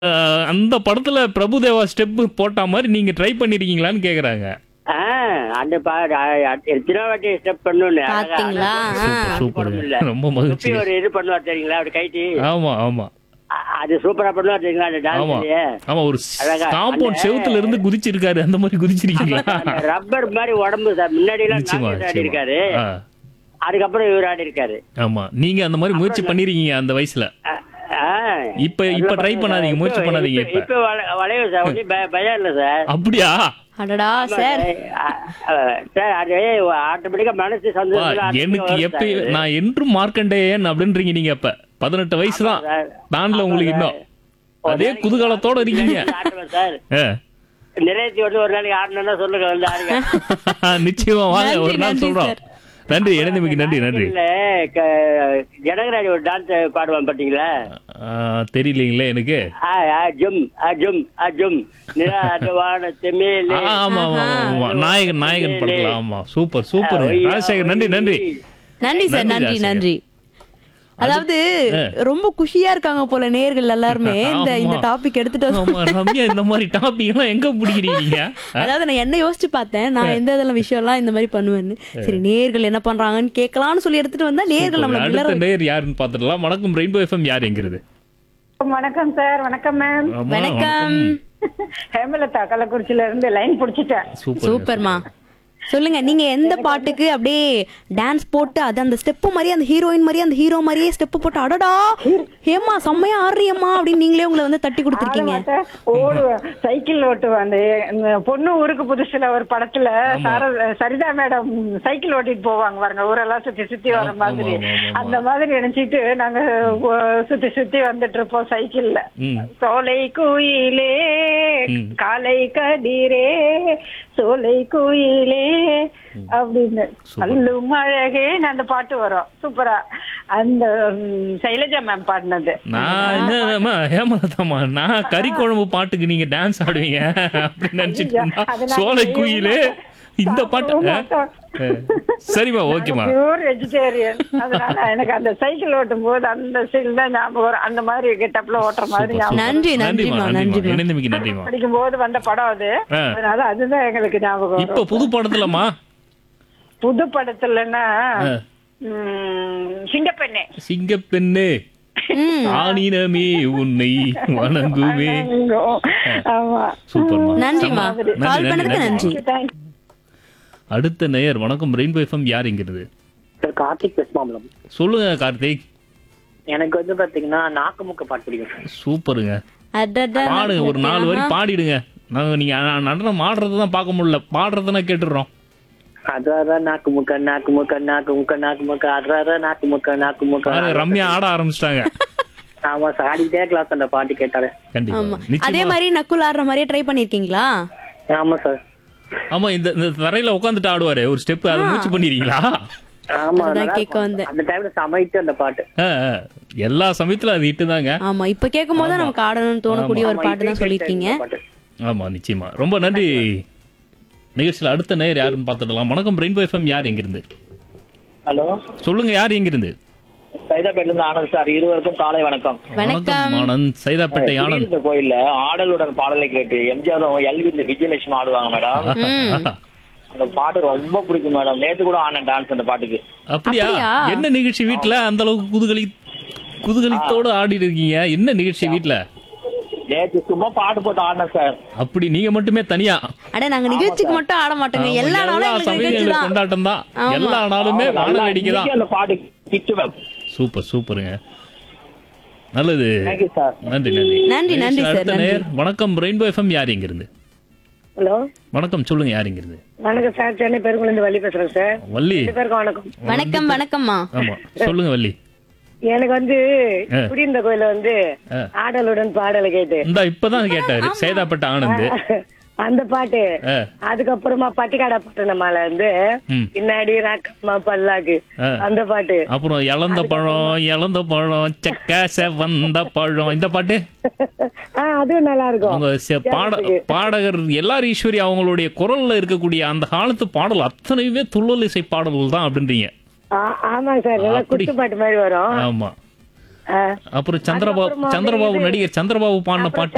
அஹ், அந்த படத்துல பிரபுதேவா ஸ்டெப் போட்ட மாதிரி நீங்க ட்ரை பண்ணிருக்கீங்களான்னு கேக்குறாங்க ஆ, அந்த பா அ- எத்தனை வாட்டி ஸ்டெப் பண்ணணும் பாத்தீங்களா? சூப்பருங்க ரொம்ப மகிழ்ச்சி சுப்பி ஒரு இது பண்ணுவார் தெரியுங்களா அப்படி கைட்டி ஆமா ஆமா அ- அது சூப்பரா பண்ணுவார் தெரியுங்களா அந்த ஆமா டான்ஸ்லயே ஆமா ஒரு அழகா, காம்பவுண்ட் அந்த- செவுத்துல இருந்து குதிச்சிருக்காரு அந்த மாதிரி குதிச்சிருக்கீங்களா ரப்பர் மாதிரி உடம்பு சார் முன்னாடி எல்லாம் நிச்சயமா நாகேஷ் ஆடி நிச்சயமா இருக்காரு ஆ, அதுக்கப்புறம் இவர் ஆடி இருக்காரு ஆமா நீங்க அந்த மாதிரி முயற்சி பண்ணிருக்கீங்க அந்த வயசுல ஆ, ஆ. இப்ப இப்ப ட்ரை பண்ணாதீங்க முயற்சி இப்ப- பண்ணாதீங்க இப்ப- இப்ப இப்ப வள- வளையும் சார் ஒன்றும் பய- பயம் இல்லை சார் அப்படியா அடடா சார் ஆ, ஆ, சார் அது ஆட்டோமேட்டிக்கா மனசு வா, சந்தோஷம் எனக்கு எப்ப நான் என்றும் மார்க்கண்டேயன் அப்படின்றீங்க நீங்க அப்ப பதினெட்டு வயசு தான் சார். தாண்டல உங்களுக்கு இன்னும் அதே குதூகலத்தோட இருக்கீங்க சார் ஆ. நிறைவேற்றி வந்து ஒரு நாளைக்கு ஆடணும்னா சொல்லுங்க வந்து ஆடுங்க நிச்சயமா வாங்க நன்றி, ஒரு நாள் நன்றி சொல்றோம் சார். நன்றி இணைந்தமைக்கு நன்றி நன்றி இல்ல க- ஜனகராஜ் ஒரு டான்ஸ் பாடுவான் பாத்தீங்களா ஆ, தெரியலீங்களே எனக்கு ஆ, ஆ, ஜும் ஆ, ஜும் ஆ, ஜும் நிராஜவானத்து மேலே ஆ, ஆமா ஆமா ஆமா, ஆமா நாயகன் நாயகன் படத்துல ஆமா சூப்பர் சூப்பர் ராஜசேகர் நன்றி நன்றி நன்றி சார் நன்றி, நன்றி ராஜசேகர். நன்றி அதாவது ரொம்ப குஷியா இருக்காங்க போல நேர்கள் எல்லாருமே இந்த இந்த ஆமா. டாபிக் எடுத்துட்டு வந்து ஆமா ரம்யா இந்த மாதிரி டாபிக் எல்லாம் எங்க பிடிக்கிறீங்க அதாவது நான் என்ன யோசிச்சு பார்த்தேன் நான் எந்த இதெல்லாம் விஷயம் எல்லாம் இந்த மாதிரி பண்ணுவேன்னு சரி நேர்கள் என்ன பண்றாங்கன்னு கேட்கலாம்னு சொல்லி எடுத்துட்டு வந்தா நேர்கள் நம்மள அடுத்த விளர நேர் யாருன்னு பாத்துடலாம் வணக்கம் ரெயின்போ எஃப்எம் யார் எங்கிறது வணக்கம் சார் வணக்கம் மேம் ஆமா, வணக்கம் ஹேமலதா கள்ளக்குறிச்சியில இருந்து லைன் புடிச்சிட்டேன் சூப்பர் சூப்பர்மா சொல்லுங்க நீங்க எந்த பாட்டுக்கு அப்படியே டான்ஸ் போட்டு அது அந்த ஸ்டெப் மாதிரி அந்த ஹீரோயின் மாதிரி அந்த ஹீரோ மாதிரியே ஸ்டெப் போட்டு அடடா ஏமா செம்மையா ஆடுறியம்மா அப்படின்னு நீங்களே உங்களை வந்து தட்டி கொடுத்துருக்கீங்க மாட்டேன். ஓடுவேன் சைக்கிள் ஓட்டுவேன் அந்த இந்த பொண்ணு ஊருக்கு புதுசுல ஒரு படத்துல சார சரிதா மேடம் சைக்கிள் ஓட்டிட்டு போவாங்க பாருங்க ஊரெல்லாம் சுத்தி சுத்தி வர மாதிரி ஆமா, ஆமா, ஆமா. அந்த மாதிரி நினைச்சிட்டு நாங்க ஓ- சுத்தி சுத்தி வந்துட்டு இருப்போம் சைக்கிள்ல ம். சோலை குயிலே ம். காலை கதிரே சோலை குயிலே அப்படின்னு சூப்பர். அல்லும் அழகேன்னு அந்த பாட்டு வரும் சூப்பரா அந்த ம், சைலஜா மேம் பாடினது நான் என்னமா ஹேமலதாமா நான் கறி குழம்பு பாட்டுக்கு நீங்க டான்ஸ் ஆடுவீங்க அப்படின்னு நினைச்சிட்டு இருந்தா அதை நான் சோலை செய்ய குயிலே இந்த பாட்டு சாப்பிடவும் ஆ? மாட்டோம். ஆ. சரிம்மா ஓகேமா பியூர் வெஜிடேரியன் அதனால எனக்கு அந்த சைக்கிள் ஓட்டும் போது அந்த சைக்கிள் தான் ஞாபகம் வரும் அந்த மாதிரி கெட்டப்ல ஓட்டுற மாதிரி ஞாபகம் நன்றி, நன்றிம்மா, நன்றிம்மா. இணைந்தமைக்கு நன்றிமா படிக்கும் போது வந்த படம் அது ஆ. அதனால அதுதான் எங்களுக்கு ஞாபகம் இப்ப வரும் புது படத்துலமா புது படத்துலன்னா ஆ. ம், சிங்கப்பெண்ணே சிங்கப்பெண்ணே ம். ஆனினமே உன்னை வணங்குவே ஆமா சூப்பர்மா நன்றிம்மா நன்றி, கால் நன்றி, பண்ணதுக்கு நன்றி. நன்றி Thank you. அடுத்த நேயர் வணக்கம் ரெயின்போ எஃப்எம் யாருங்கிறது சார் கார்த்திக் பெஸ்மாமலம் சொல்லுங்க கார்த்திக் எனக்கு வந்து பாத்தீங்கன்னா நாக்குமுக்க பாட்டு பிடிக்கும் சார் சூப்பருங்க அடடா, பாடுங்க ஒரு நாலு வரி பாடிடுங்க நாங்க நீங்க அ- நடனம் ஆடுறதை தான் பார்க்க முடியல பாடுறதுனா கேட்டுடுறோம் அதாரா நாக்குமுக்க நாக்குமுக்க நாக்குமுக்க நாக்குமுக்க அதாரா நாக்குமுக்க பாருங்க, நாக்குமுக்க ரம்யா ஆட ஆரம்பிச்சிட்டாங்க ஆமா சார் ஆடிட்டே கிளாஸ் அந்த பாட்டு கேட்டாலே கண்டிப்பா ஆமா அதே நிச்சயமா மாதிரி நக்குல் ஆடுற மாதிரியே ட்ரை பண்ணிருக்கீங்களா ஆமா சார் ஆமா இந்த இந்த தரையில உட்காந்துட்டு ஆடுவாரு ஒரு ஸ்டெப் அதை முயற்சி பண்ணிருக்கீங்களா ஆமா அதுதான் நல்லா கேட்க இருக்கும். வந்தேன். அந்த டைம்ல சமைத்து அந்த பாட்டு ஆ, ஆ. எல்லா சமயத்துல அது இட்டு தாங்க ஆமா இப்ப கேட்கும் போது தான் நமக்கு ஆடணும்னு தோணக்கூடிய ஒரு ஆமா, பாட்டு தான் இப்பயும் சொல்லிருக்கீங்க கேட்ட இந்த பாட்டு. ஆமா நிச்சயமா ரொம்ப நன்றி நிகழ்ச்சியில் அடுத்த நேயர் யாருன்னு பார்த்துடலாம் வணக்கம் ரெயின்போ எஃப்எம் யார் எங்கிருந்து ஹலோ சொல்லுங்க யார் எங்கிருந்து சைதாப்பேட்ல இருந்து ஆனந்த் சார் இருவருக்கும் காலை வணக்கம் வணக்கம் ஆனந்த் சைதாப்பேட்டை ஆனந்த் இந்த கோயில்ல ஆடலுடன் பாடலை கேட்டு எம்ஜிஆர் எல்வி இந்த விஜயலட்சுமி ஆடுவாங்க மேடம் அந்த பாட்டு ரொம்ப பிடிக்கும் மேடம் நேத்து கூட ஆன டான்ஸ் அந்த பாட்டுக்கு அப்படியா அப்படியா? என்ன நிகழ்ச்சி வீட்ல அந்த அளவுக்கு குதுகலி குதூகலித்தோட ஆடி இருக்கீங்க என்ன நிகழ்ச்சி வீட்ல நேத்து சும்மா பாட்டு போட்டு ஆடினேன் சார் அப்படி நீங்க மட்டுமே தனியா அட நாங்க நிகழ்ச்சிக்கு மட்டும் ஆட மாட்டோங்க எல்லா நாளும் எங்களுக்கு சமயம் நிகழ்ச்சி எங்களுக்கு தான் கொண்டாட்டம் தான் ஆமா. எல்லா நாளுமே வான வேடிக்கை தான் இன்னைக்கு அந்த பாட்டு கிச்சுவேன் சூப்பர் சூப்பருங்க நல்லது தேங்க்யூ சார் நன்றி நன்றி நன்றி, நன்றி சார், அடுத்த நன்றி. நேயர் வணக்கம் ரெயின்போ எஃப்எம் யார் இங்கிருந்து ஹலோ வணக்கம் சொல்லுங்க யார் இங்கிருந்து வணக்கம் சார் சென்னை பெருங்குளந்து வள்ளி பேசுறேன் சார் வள்ளி ரெண்டு பேருக்கும் வணக்கம் வணக்கம் வணக்கம்மா ஆமா சொல்லுங்க வள்ளி எனக்கு வந்து ஆ. குடியிருந்த கோயில வந்து ஆ. ஆடலுடன் பாடலை கேட்டு இந்த இப்பதான் கேட்டாரு சேதாப்பட்ட ஆனந்த் அந்த பாட்டு ஆ. அதுக்கப்புறமா பட்டிக்காடா பட்டணமால வந்து ம். பின்னாடி ராக்கம்மா பல்லாக்கு ஆ. அந்த பாட்டு அப்புறம் இளந்த பழம் இளந்த பழம் செக்க செவந்த பழம் இந்த பாட்டு ஆ அதுவும் நல்லா இருக்கும் அவங்க செ- பாட பாடகர் எல்லார் ஈஸ்வரி அவங்களுடைய குரல்ல இருக்கக்கூடிய அந்த காலத்து பாடல் அத்தனையுமே துள்ளல் இசை பாடல்கள் தான் அப்படின்றீங்க ஆ, ஆமாங்க சார் நல்லா அப்படி. குத்து பாட்டு மாதிரி வரும் ஆமா ஆ. அப்புறம் சந்திரபாபு அதுக்கப்புறமா சந்திரபாபு வந்து நடிகர் சந்திரபாபு பாடின பாட்டு